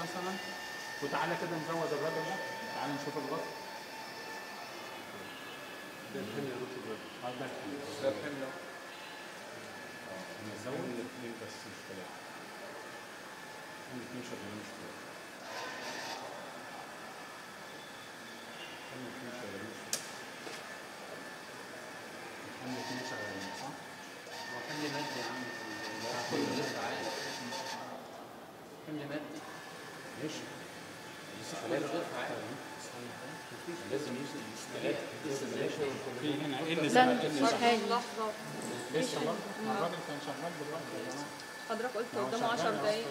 مثلا وتعالى كده نزود الراجل ده تعالى نشوف الغطا ده الحمل يا دكتور اه ده الحمل. ده الحمل اهو. نزود الاثنين بس مش ثلاثة الاثنين شغالين مش ثلاثة الاثنين شغالين مش ثلاثة الاثنين شغالين صح؟ هو حمل مادي يا عم كل غير فعال حمل مادي ماشي كل غير فعال لازم يوصل في هنا ايه اللي لا زمان؟ إيه اللي مش زمان؟ حاجة لحظة لسه برضه ما الراجل كان شغال دلوقتي يا جماعة حضرتك قلت هو قدامه شغال 10 دقايق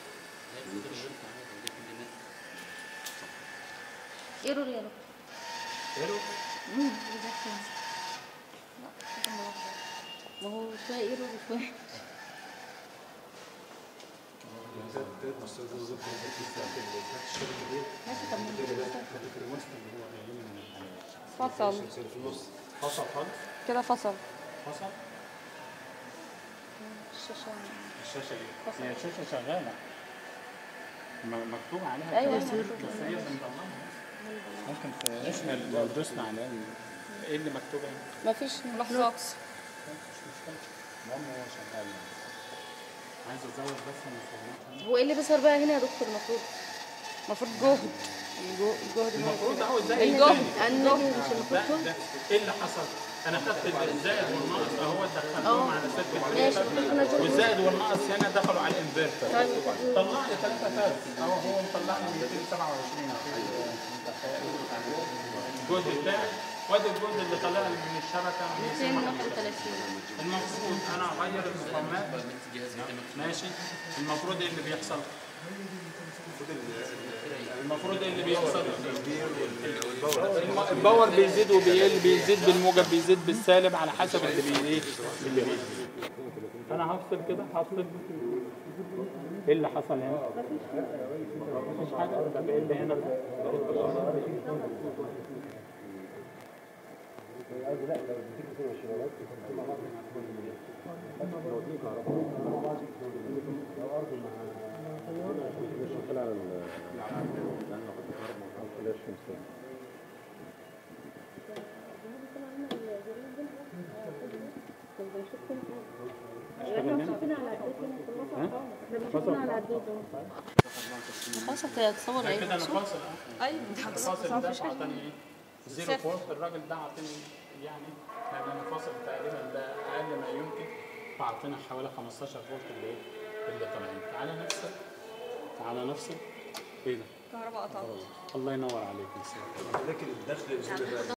ايرور يا دكتور ايرو مم، ريجكت كانسل. لا كده ملخبط. ما هو شوية ايرور وشوية ده ده استاذ الزفر في الساعتين اللي فاتت الشركه دي ماشي طب ما كده نجيب ده كده. في الوسط اللي هو قايل من الحلقة فصل اللي في النص فصل خالص كده فصل فصل الشاشة الشاشة دي فصل. هي الشاشة شغالة م- مكتوب عليها أيوة، كده أيوة. بس هي بنطلعها ممكن تشمل لو دوسنا عليها ايه اللي مكتوب هنا؟ مفيش لحظة مش مشكلة المهم هو شغال يعني عايز ازود بس المفاهيم هو ايه اللي بيظهر بقى هنا يا دكتور المفروض المفروض جهد الجو- الجهد المفروض موجود. اهو زي الجهد النجم مش ده المفروض ده ايه اللي حصل؟ انا خدت الزائد والناقص اهو دخلتهم اه. على ست ماشي الكمبيوتر والزائد والناقص هنا دخلوا على الانفرتر طيب طلع لي ثلاثة فاز اهو هو مطلع لي 227 الجهد بتاعي وادي الجهد اللي طالع لي من الشبكة 231 المفروض انا اغير المقاومات ماشي المفروض ايه اللي بيحصل؟ المفروض ايه اللي بيحصل؟ الم- الباور بيزيد وبيقل بيزيد بالموجب بيزيد بالسالب على حسب اللي بي ايه اللي بيزيد فانا هفصل كده هفصل ايه اللي حصل هنا؟ مفيش حاجه طب ايه اللي هنا؟ خلاص هتصور ايه كده انا فاصل اه ايوه انت حضرتك الفاصل ما ده فيش حاجة اعطاني ايه؟ زيرو فولت الراجل ده اعطاني يعني لان انا فاصل تقريبا ده اقل ما يمكن فاعطينا حوالي 15 فولت اللي ايه؟ اللي طالعين تعالى نفصل تعالى نفصل ايه ده؟ كهرباء قطعت الله ينور عليك يا سيدي لكن الدخل الزياده ده